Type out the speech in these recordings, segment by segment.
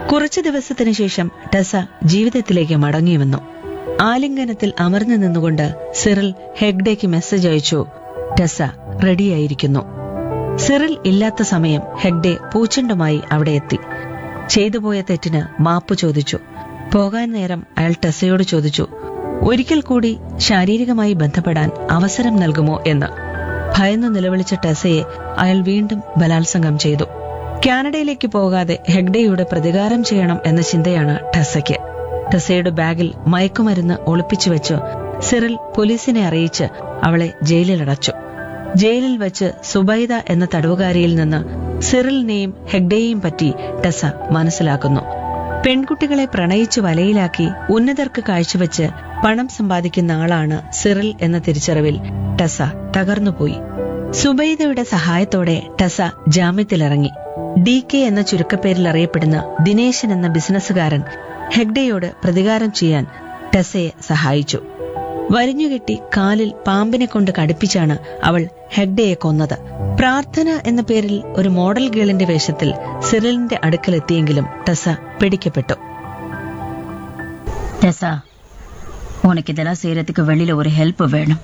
കുറച്ചു ദിവസത്തിനു ശേഷം ടെസ ജീവിതത്തിലേക്ക് മടങ്ങി വന്നു ആലിംഗനത്തിൽ അമർന്നു നിന്നുകൊണ്ട് സിറിൽ ഹെഗ്ഡേക്ക് മെസ്സേജ് അയച്ചു ടെസ റെഡിയായിരിക്കുന്നു സിറിൽ ഇല്ലാത്ത സമയം ഹെഗ്ഡെ പൂച്ചെണ്ടുമായി അവിടെ എത്തി ചെയ്തുപോയ തെറ്റിന് മാപ്പ് ചോദിച്ചു പോകാൻ നേരം അയാൾ ടെസയോട് ചോദിച്ചു ഒരിക്കൽ കൂടി ശാരീരികമായി ബന്ധപ്പെടാൻ അവസരം നൽകുമോ എന്ന് ഭയന്നു നിലവിളിച്ച ടെസയെ അയാൾ വീണ്ടും ബലാത്സംഗം ചെയ്തു കാനഡയിലേക്ക് പോകാതെ ഹെഗ്ഡെയുടെ പ്രതികാരം ചെയ്യണം എന്ന ചിന്തയാണ് ടെസയ്ക്ക് ടെസയുടെ ബാഗിൽ മയക്കുമരുന്ന് ഒളിപ്പിച്ചു വെച്ച് സിറിൽ പോലീസിനെ അറിയിച്ച് അവളെ ജയിലിലടച്ചു ജയിലിൽ വെച്ച് സുബൈദ എന്ന തടവുകാരിയിൽ നിന്ന് സിറിലിനെയും ഹെഗ്ഡയെയും പറ്റി ടെസ മനസ്സിലാക്കുന്നു പെൺകുട്ടികളെ പ്രണയിച്ച് വലയിലാക്കി ഉന്നതർക്ക് കാഴ്ചവെച്ച് പണം സമ്പാദിക്കുന്ന ആളാണ് സിറിൽ എന്ന തിരിച്ചറിവിൽ ടെസ തകർന്നുപോയി സുബൈദയുടെ സഹായത്തോടെ ടെസ ജാമ്യത്തിലിറങ്ങി ഡി കെ എന്ന ചുരുക്കപ്പേരിൽ അറിയപ്പെടുന്ന ദിനേശൻ എന്ന ബിസിനസ്സുകാരൻ ഹെഗ്ഡയോട് പ്രതികാരം ചെയ്യാൻ ടെസയെ സഹായിച്ചു വരിഞ്ഞുകെട്ടി കാലിൽ പാമ്പിനെ കൊണ്ട് കടുപ്പിച്ചാണ് അവൾ ഹെഗ്ഡയെ കൊന്നത് പ്രാർത്ഥന എന്ന പേരിൽ ഒരു മോഡൽ ഗേളിന്റെ വേഷത്തിൽ സിറിലിന്റെ അടുക്കലെത്തിയെങ്കിലും ടെസ പിടിക്കപ്പെട്ടു டெசா உனக்கு இதெல்லாம் செய்யறதுக்கு வெளியில ஒரு ஹெல்ப் வேணும்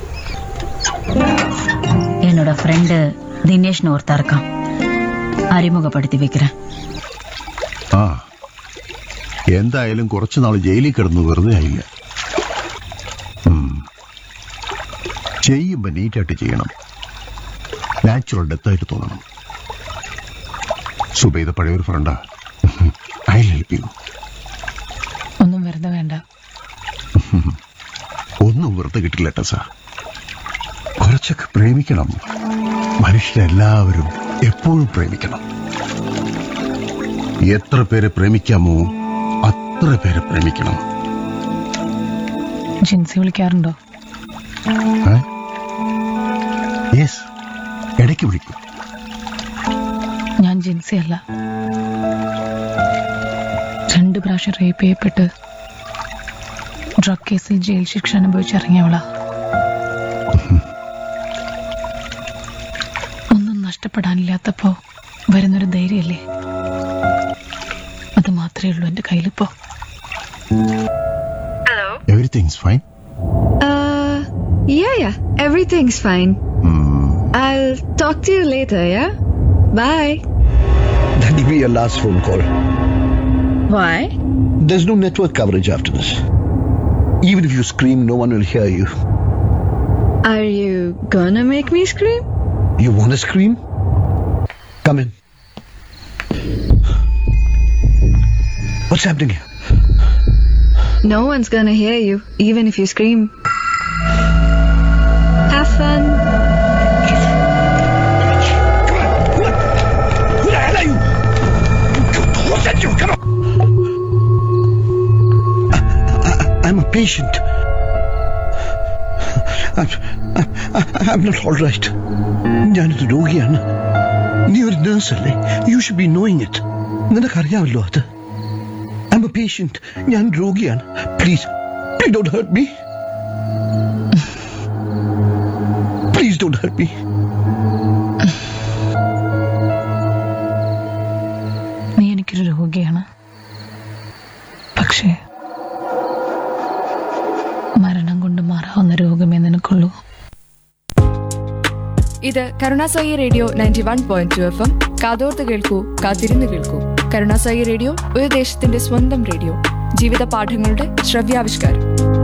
என்னோட ஃப்ரெண்டு தினேஷ்னு ஒருத்தன் இருக்கான் அறிமுகப்படுத்தி வைக்கிறேன் ആ എന്തായാലും കുറച്ചു നാൾ ജയിലിൽ കിടന്നു വെറുതെ ആയില്ല ഉം. ചെയ്യുമ്പോ നീറ്റായിട്ട് ചെയ്യണം നാച്ചുറൽ ഡെത്തായിട്ട് തോന്നണം സുബൈദ പഴയൊരു ഫ്രണ്ടാ ഐ ഹെൽപ്പ് യു ഒന്നും വെറുതെ വേണ്ട ഒന്നും വെറുതെ കിട്ടില്ല ടെസ കുറച്ചൊക്കെ പ്രേമിക്കണം മനുഷ്യരെല്ലാവരും എപ്പോഴും പ്രേമിക്കണം എത്ര പേരെ പ്രേമിക്കാമോ അത്ര പേരെ പ്രേമിക്കണം ജിൻസി വിളിക്കാറുണ്ടോ യെസ് ഇടയ്ക്ക് വിളിക്കും ഞാൻ ജിൻസി അല്ല രണ്ട് പ്രാവശ്യം റേപ്പ് ചെയ്യപ്പെട്ട് ഡ്രഗ് കേസിൽ ജയിൽ ശിക്ഷ അനുഭവിച്ചിറങ്ങിയവളാ ഒന്നും നഷ്ടപ്പെടാനില്ലാത്തപ്പോ വരുന്നൊരു ധൈര്യല്ലേ അത് മാത്രമേ ഉള്ളൂ എന്റെ കയ്യിലിപ്പോ everything's fine Uh, yeah, yeah. Everything's fine. I'll talk to you later, yeah? Bye. That will be your last phone call. Why? There's no network coverage after this. Even if you scream, no one will hear you. Are you gonna make me scream? You want to scream? Come in. What's happening here? No one's gonna hear you, even if you scream. Have fun. Who the hell are you? Who sent you? Come on. I, I, I'm a patient. I'm, I, I'm not all right. ഞാനൊരു രോഗിയാണ് നീ ഒരു nurse അല്ലേ you should be knowing it നിനക്കറിയാമല്ലോ അത് I'm a patient ഞാൻ രോഗിയാണ് please please don't hurt me please don't hurt me നീ എനിക്കൊരു രോഗിയാണ് പക്ഷേ മരണം കൊണ്ട് മാറാവുന്ന രോഗമേ നിനക്കുള്ളൂ ഇത് കരുണാസായി radio ninety one point two F M കാതോർത്ത് കേൾക്കൂ കാത്തിരുന്ന് കേൾക്കൂ കരുണാസായി റേഡിയോ ഒരു ദേശത്തിന്റെ സ്വന്തം റേഡിയോ ജീവിത പാഠങ്ങളുടെ ശ്രവ്യാവിഷ്കാരം